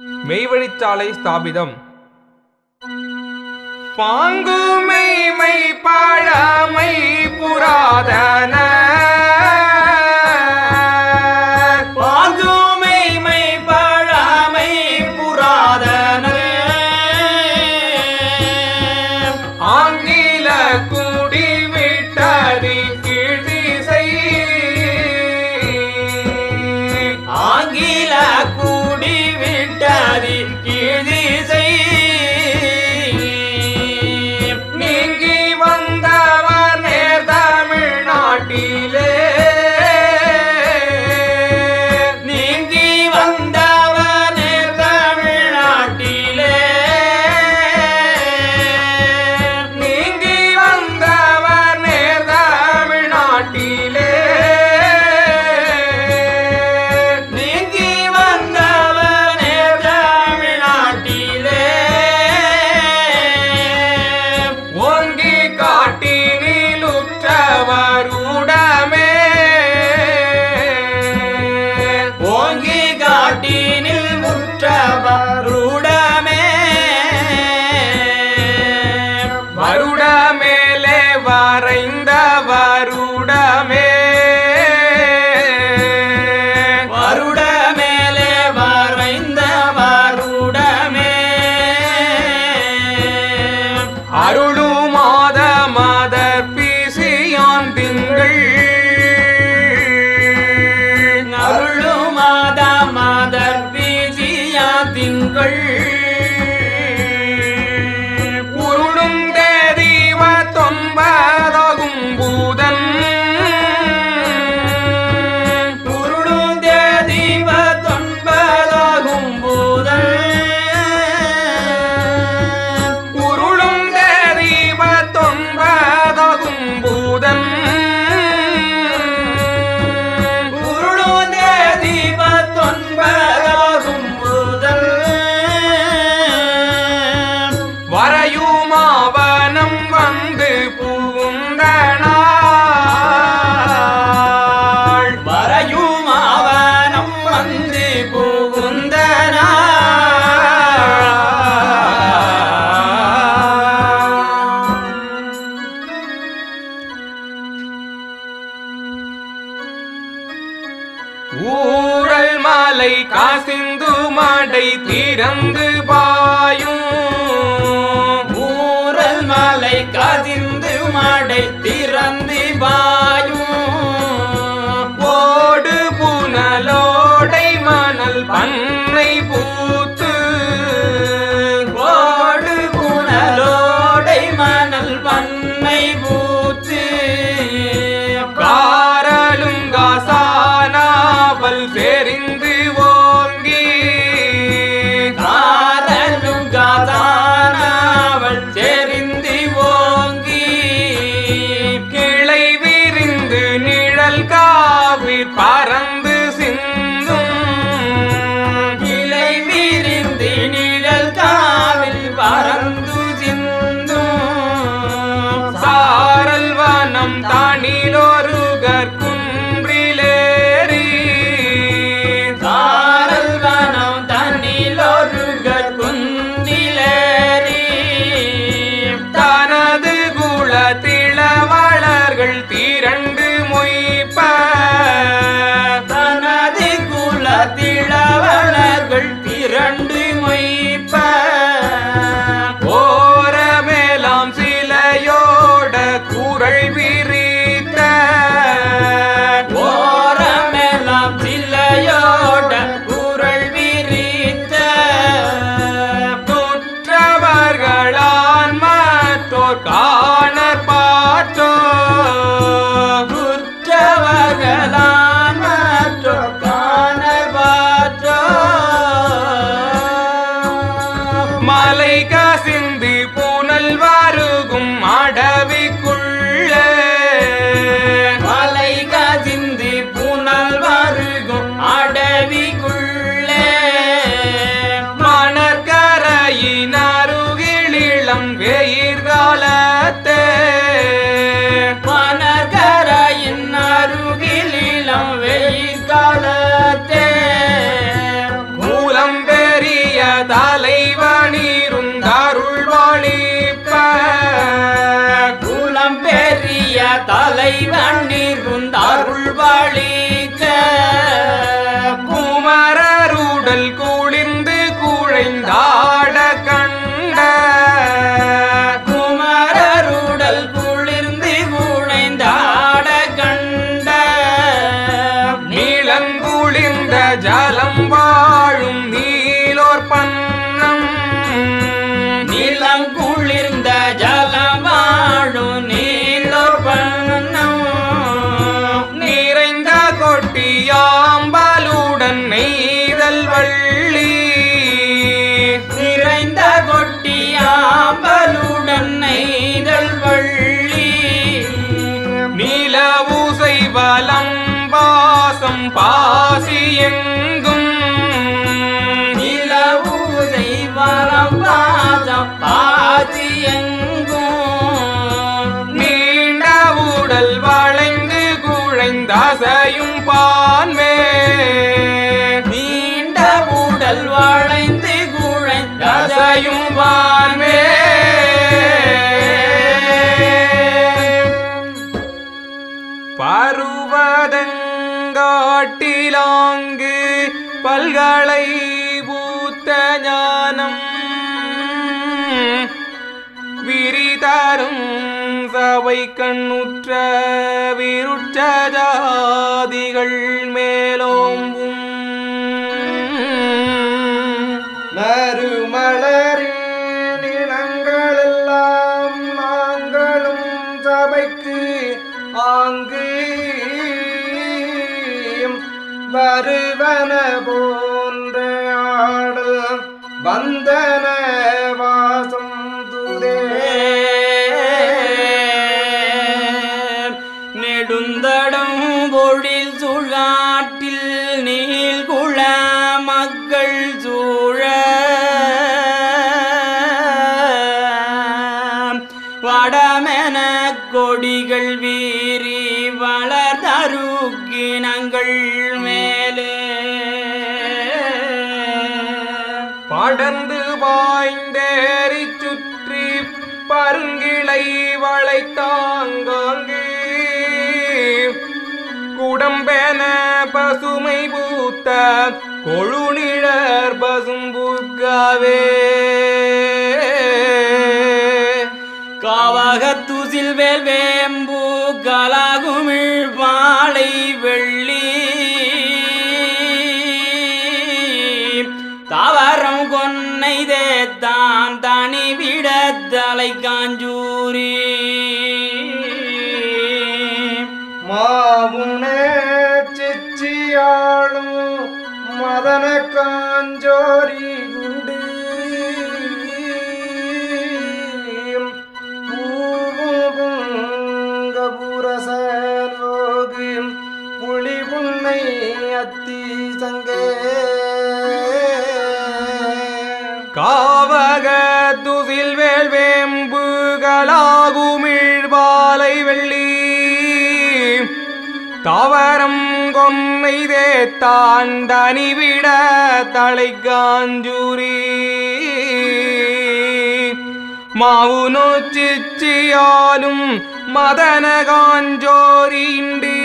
மெய்வழிச்சாலை ஸ்தாபிதம் பாங்குமைமை பழமை புராதன பாகுமைமை பழமை புராதன ஆங்கில குடி விட்டதி கீழ்திசை ஆங்கில கூடி விட்டதி கீழிசை நீங்கி வந்தவர் நேர் தமிழ்நாட்டிலே நீங்கி வந்தவனே தமிழ்நாட்டிலே நீங்கி வந்தவர் நேர் தமிழ்நாட்டிலே நீங்கி வந்தவனே தமிழ்நாட்டிலே ஓங்கி காட்டினில் உற்றவருடமே ஓங்கி காட்டினில் முற்றவருடமே வருட மேலே வரைந்த வருடமே வருட மேலே வரைந்த வருடமே அருளும் மாத மதர் பிசியான் திங்கள் அருளும் மாத மாதர் பீஜியா திங்கள் உருளும் தேதீவ தொன்பதாகும் பூதன் உருளும் தேதீப தொன்பதாகும் பூதல் உருளும் தேதீவ தொன்பதாகும் பூதன் உருளும் தேதீப தொன்பதாகும் பூதல் வரையுமாவனம் வந்து பூந்தனாள் வரையும் ஆவணம் வந்து புகுந்தனா ஊரல் மலை காசிந்து மடை திறந்து பாயும் ஊரல் மலை கதிர்ந்து மடை திறந்து பாயும் ஓடு புனலோடை மணல் பண்ணை பூத்து ஓடு புனலோடை மணல் பண்ணை பூத்து காரலுங்காசானாவல் தெரிந்து ஓங்கி காதலும் காதானவள் தெரிந்து ஓங்கி கிளை விரிந்து நிழல் காவி பறந்து சிந்தும் கிளை விரிந்து நிழல் காவில் பறந்து சிந்தும் சாரல் வனம் தானிலொரு கற்குன்றிலேறி சாரல் வனம் தன்னில் ஒரு குந்திலேறி தனது குலத்திளவளர்கள் திரண்டு மொய்ப்ப தனது குலத்திளவளர்கள் திரண்டு மொய்ப்ப ஓரமேலாம் சிலையோட குரல் விரித்த ஓரமெல்லாம் சில்லையோட குரல் விரித்த குற்றவர்களான் மற்றோர் காணற் பாற்றோ குற்றவர்களான் மற்றோர் காணபாற்றோ மலை கசிந்து புனல் வருகும் அடவிக்குள்ள மலை கசிந்து புனல் வருகும் அடவிக்குள்ளே மணற்கரையின் அருகிலிளம் வெயிர் காலத்தே மணற்கரையின் அருகிலிலம் வெயில் காலத்தே மூலம் பெரிய வண்ணிருந்தாருள் வழிக்க குமரருடல் குளிர்ந்து குழைந்தாட கண்ட குமரருடல் குளிர்ந்து குழைந்தாட கண்ட நீளங்குளிர்ந்த ஜலம் வாழும் நீலோர் பன்னம் நிலம் குளிர்ந்த ஜலவாழும் நீலோர் பண்ணம் நிறைந்த கொட்டியாம்பலுடன் நெய்தல் வள்ளி நிறைந்த கொட்டியாம்பலுடன் நெய்தல் வள்ளி நீலவூசை வலம் பாசம் பாசி எங்கும் நிலவூதை வரம் பாதம் பாதி எங்கும் நீண்ட உடல் வளைந்து குழைந்தசையும் பான்மே நீண்ட உடல் வளைந்து குழைந்ததையும் அசையும் பான்மே பருவதங்காட்டிலாங்கு பல்களை பூத்த ஞானம் விரிதரும் சபை கண்ணுற்ற விருட்ச ஜாதிகள் மேலோம்பும் நறுமலரின் இனங்களெல்லாம் நாங்களும் சபைக்கு ஆங்கு வருவன போன்ற ஆடல் வந்தன வாசம் துதே நெடுந்தடம் பொழில் சுழாட்டில் நீள்குள மக்கள் சூழ வடமென கொடிகள் வீறி வளர்தருக்கினங்கள் மேலே படர்ந்து பாய்ந்தேறி சுற்றி பருங்கிளை வளைத்தாங்காங்கு குடம்பென பசுமை பூத்த கொழுநிழற் பசும்புக்காவே காவகத்துசில் வேல் வேம்பு கலாகுமிழ் வாழை வெள்ளி தாவரம் கொன்னை தேத்தான் தனி விட தலை காஞ்சூரி மாவுனே சிச்சியாளும் மதன காஞ்சோரி குண்டு பூபுங்கபுரசோகு புலி புன்னை அத்தி சங்கே காவக துசில் வேல் வேம்புகளாகுமிழ் பாலை வெள்ளி தவறம் கொன்னை தேத்தான் தனிவிட தலை காஞ்சூரி மாவு நோச்சிச்சியாலும் மதன காஞ்சோரிண்டு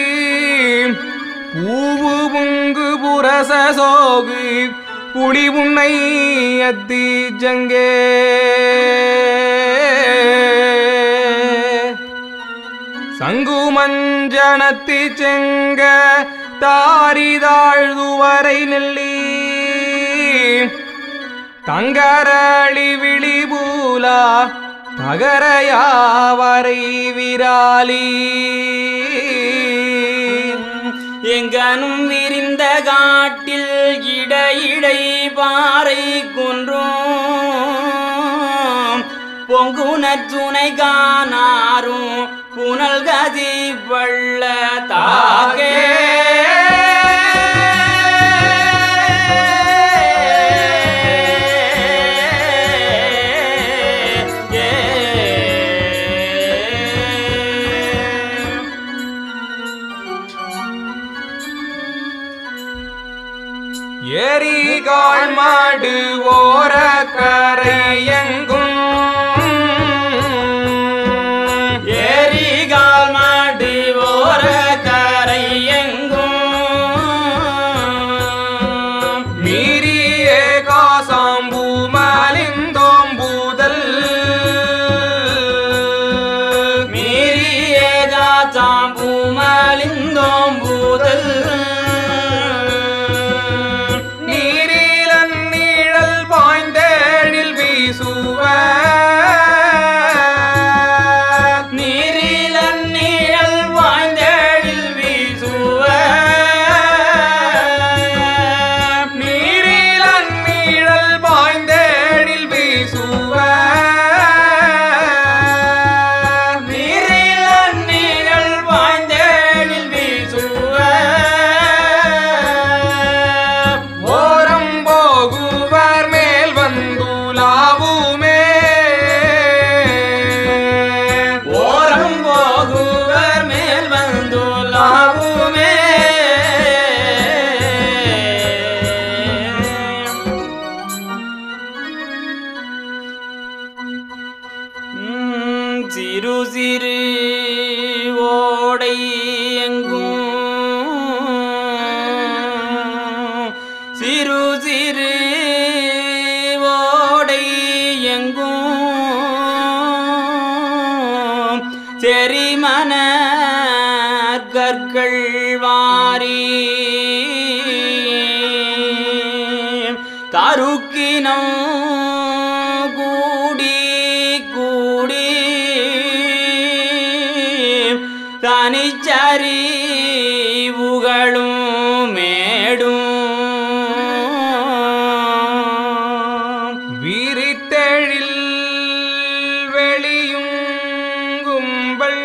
பூவு புங்கு புரச சோகு புலி உன்னை அத்தி ஜங்கே சங்குமஞ்சனத்தி செங்க தாரிதாழ்துவரை நெல்லி தங்கரளி விழிபூலா தகரையாவரை விராலி எங்கனும் விரிந்த காட்டில் இடையிடை பாறை குன்றும் பொங்குனற் துணை காணாரும் புனல் கதி வள்ள தாகே எரிகால் மாடு ஓர கரை எங்கும் ஏரிகால் மாடு சிறு ஓடை எங்கும் செரிமன கற்கள் வாரி கருக்கினம் கூடி கூடி தனிச்சரி உகளும் மேடும் விரித்தெழில் வெளியும் கும்பல்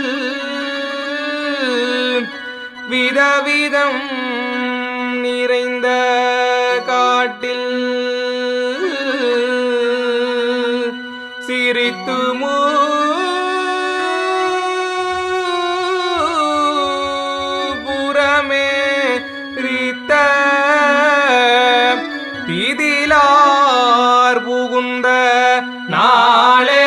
விதவிதம் நிறைந்த காட்டில் சிரித்து புறமே ரித்த பிதிலார் புகுந்த நாளே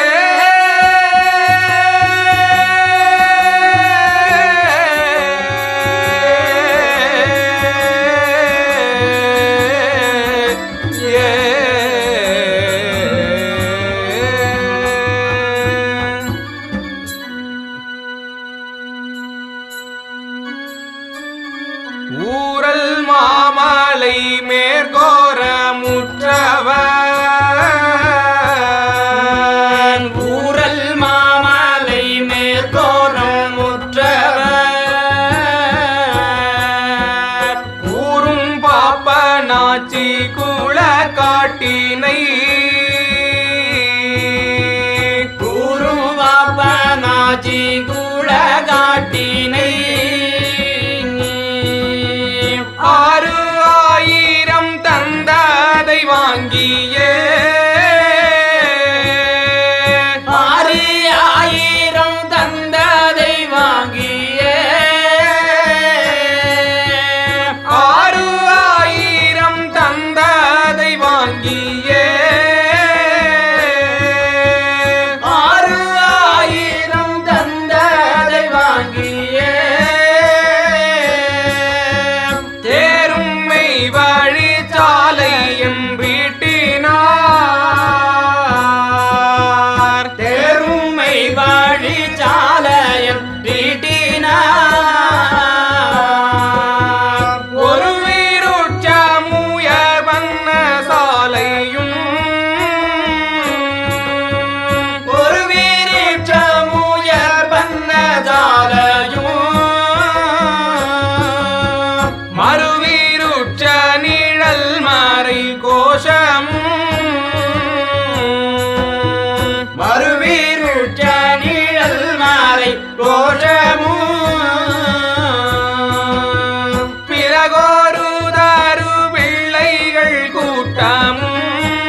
ஊரல் மாமலை மேற்கோர முற்றவன் ஊரல் மாமலை மேற்கோரம் முற்றவர் கூறும் பாப்ப நாச்சி குள காட்டினை கூறும் பாப்பனாஜி கூட காட்டினை ஆறு ஆயிரம் தந்ததை வாங்கியே ஆறு ஆயிரம் தந்ததை வாங்கியே ஆறு ஆயிரம் தந்ததை வாங்கியே ஆறு ஆயிரம் தந்ததை வாங்கியே தேரும்மை வழி சாலை என்பீட்டினார் தேருமை வாழி சாலையம் நீட்டினார் ஒரு வீருட்சமுயர் வண்ண சாலையும் ஒரு வீரமுயர் பண்ணதாலையும் மறுவீருட்ச நிழல் மறை கோஷமும் மறுவீருற்ற நிழல் மாலை கோஷமும் பிறகோரு தாரு பிள்ளைகள் கூட்டமும்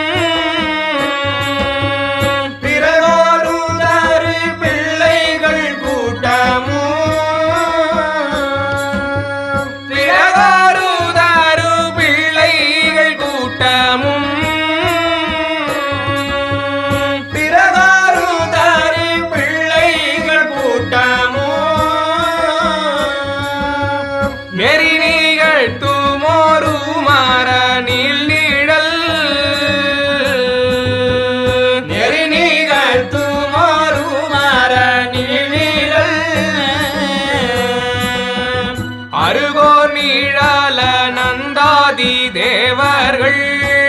பிறகோரு தரு பிள்ளைகள் கூட்டமும் பிறகோரு தாரு பிள்ளைகள் கூட்டமும் பிறகாரு தரு பிள்ளைகள் கூட்டமும் நெறி நிகழ்த்துமோரு மரணில் நிழல் நெறி நிகழ்த்துமாறு மரணிழல் அருகோர் நீழல நந்தாதி தேவர்கள்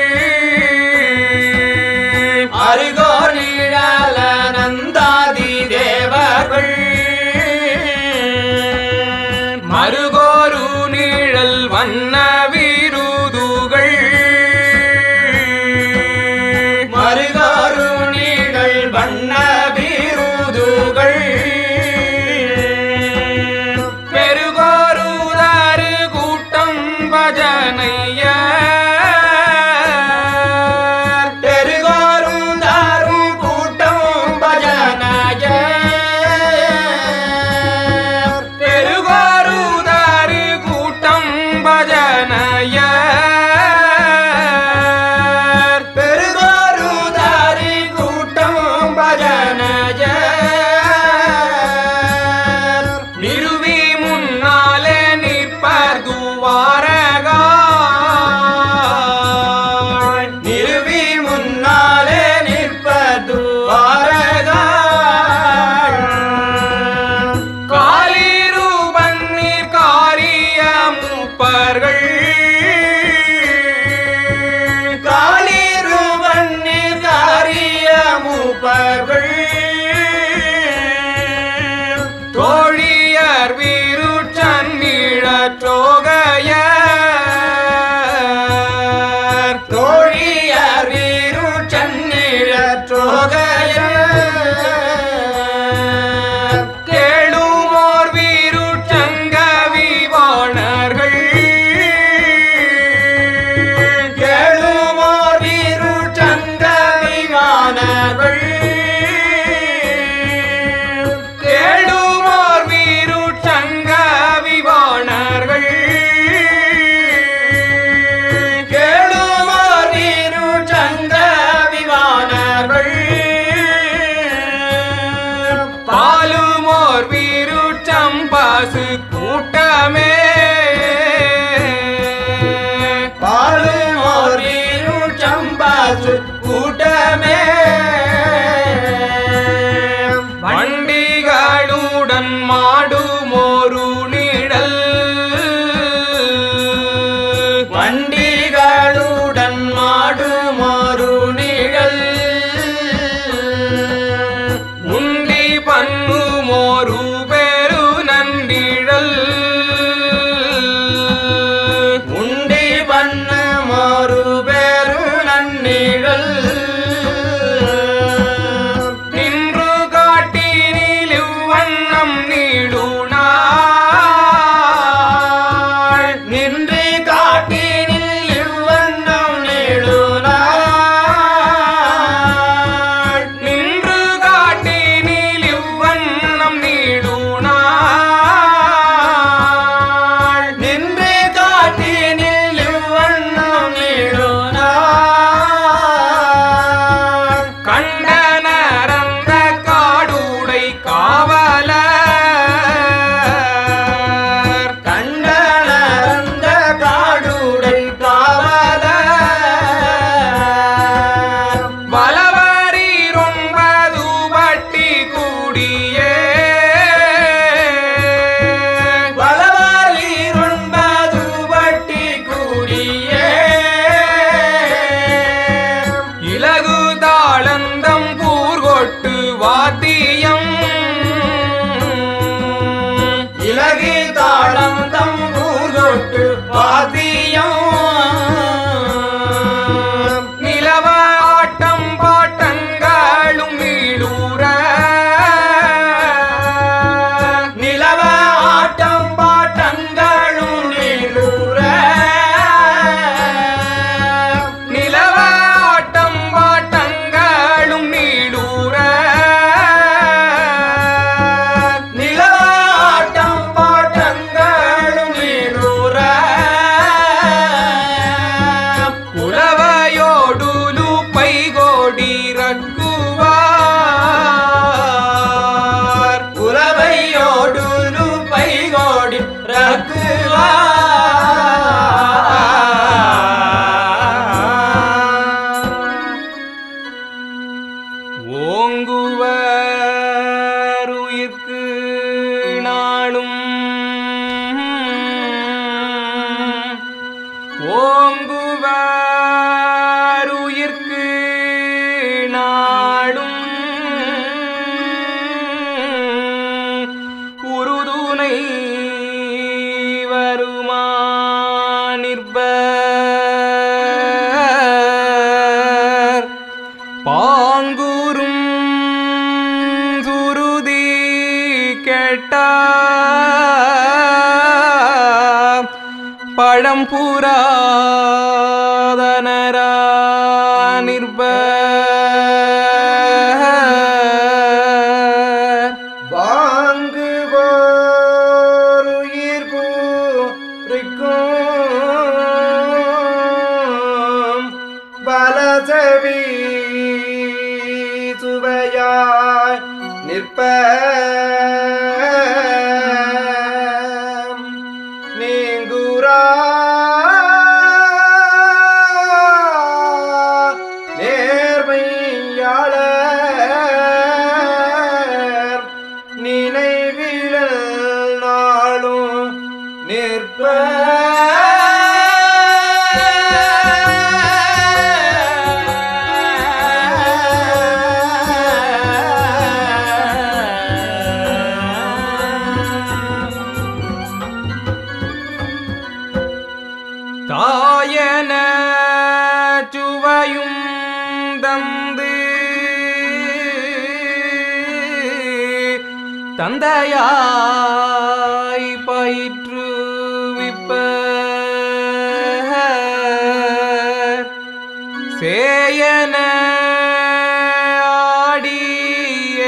அருகோர் நிழல நந்தாதி தேவர்கள் மருகோரு நீழல் வண்ண விருதுகள் மருகாரு நீழல் வண்ண விருதுகள் பெருகோரு தாரு கூட்டம் பஜனைய தோழியார் வீரு சன்னிழற்றோகையர் கேளுமோர் வீருச்சங்க விவாணர்கள் கேளுமோர் வீரு சங்கவிவானர்கள் கேளுமோர் வீருச்சங்க விவாணர்கள் கேளுமோர் வீரு சங்கவிவானர்கள் பாலுமோர் வீருச்சம் பசு கூட்டமே பாலுமோர் வீரு சம்பாசு கூட்டமே வண்டிகளுடன் மாடுமோரு நிழல் வண்டிகளுடன் மாடுமோரு நிழல் உண்டி பண்ணுமோரு பெரு நன்றிழல் உண்டி பண்ண மறு பேரு நன்னிழல் நின்று காட்டினில் இவ்வண்ணம் நீடுனாள் நின்று காட்டினில் இவ்வண்ணம் நெடுநாள் நின்று காட்டினில் இவ்வண்ணம் நீடுனாள் நின்று காட்டினில் இவ்வண்ணம் நெடுநாள் கண்டனரந்த காடுடை காவலர் கண்டனந்த காடுடை காவல வலவரீரொன்பது பட்டி கூடியே வளவாலிருண்பது பட்டி கூடியே இலகு தாளந்தம் கூர்கொட்டு வாத்தியம் இலகி தாளம் தம்பூர் தொட்டு வாத்தியம் நிலவ ஆட்டம் பாட்டங்களும் வீடூர நிலவ ஆட்டம் பாட்டங்களும் நீளூர நிலவ ஆட்டம் பாட்டங்களும் நீடூர நிலவ ஆட்டம் பாட்டங்களும் நீளூர உலவையோடுலு பைகோடி ரக்குவார் உறவையோடு பைகோடி ரகுவா ஓங்குவர் உயிர்க்கு நாளும் ஓங்குவர் உயிர்க்கு நாளும் உறுதுணை வருமா நிற்பர் பாங்கூரும் சுருதி கேட்டா பழம்புராதனரா நிற்பர் வாங்கு போருயிர் பூரிக்கும் பலசவி சுவையாய் நிற்ப நீங்குரா நேர்மையாளர் நினைவிழ நாளும் நிற்ப தந்தையாய் பயிற்றுவிப்ப சேயன ஆடிய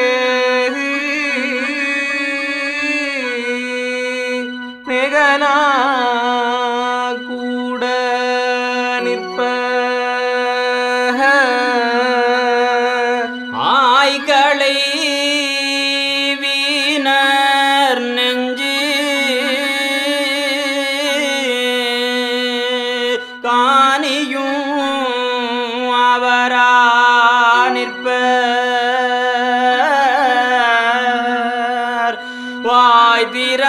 மிகனா கூட நிற்ப ஆய்களை வீணர் நெஞ்சு காணியும் அவரா நிற்ப வாய்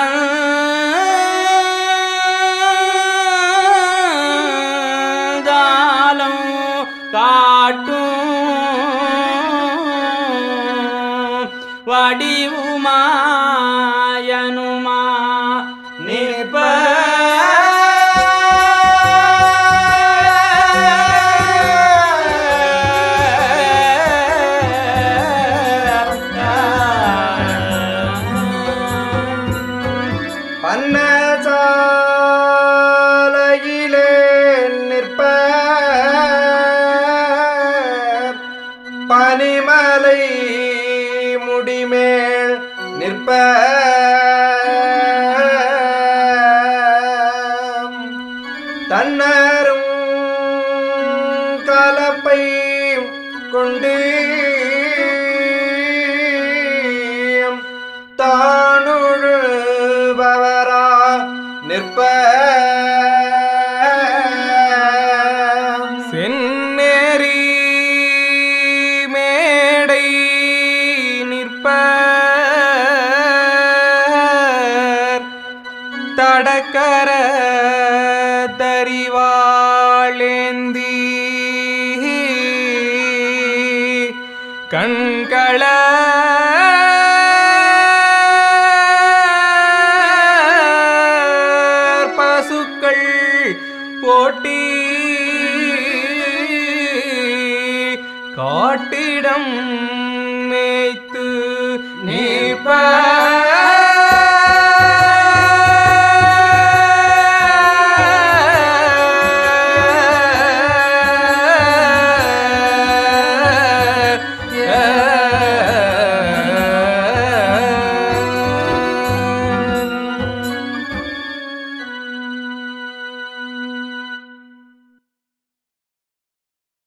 திறந்தாலும் காட்டும் வடிவுமாயனுமா நிற்ப பன்னசாலையிலே நிற்ப பனிமலை முடிமேல் நிற்ப தன்னரும் கலப்பை கொண்டு தானுழுபவரா நிற்ப செந்நெறி மேடை நிற்ப தடக்கர தரிவாளேந்தி கண்கள பசுக்கள் போட்டி காட்டிடம்